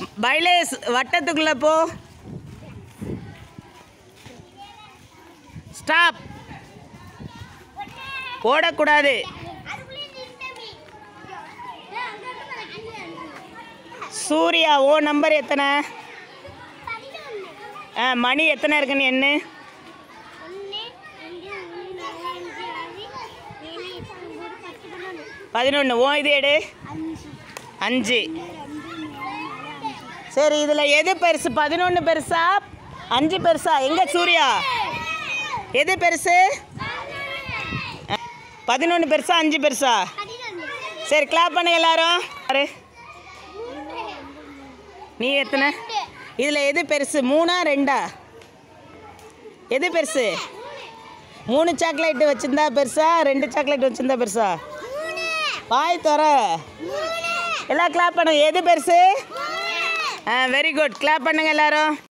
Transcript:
பைலேஸ் வட்டத்துக்குள்ள போ ஸ்டாப் ஓடக்கூடாது சூர்யா ஓ நம்பர் எத்தனை ஆ மணி எத்தனை இருக்குன்னு என்ன பதினொன்று ஓ இது எடு அஞ்சு சரி இதில் எது பெருசு பதினொன்று பெருசா அஞ்சு பெருசா எங்கே சூர்யா எது பெருசு பதினொன்று பெருசா அஞ்சு பெருசா சரி கிளாப் பண்ணுங்க எல்லாரும் பாரு நீ எத்தனை இதில் எது பெருசு மூணா ரெண்டா எது பெருசு மூணு சாக்லேட் வச்சிருந்தா பெருசா ரெண்டு சாக்லேட் வச்சிருந்தா பெருசா வாய் தர எல்லாம் கிளாப் பண்ணுங்க எது பெருசு ஆ வெரி குட் கிளாப் பண்ணுங்க எல்லாரும்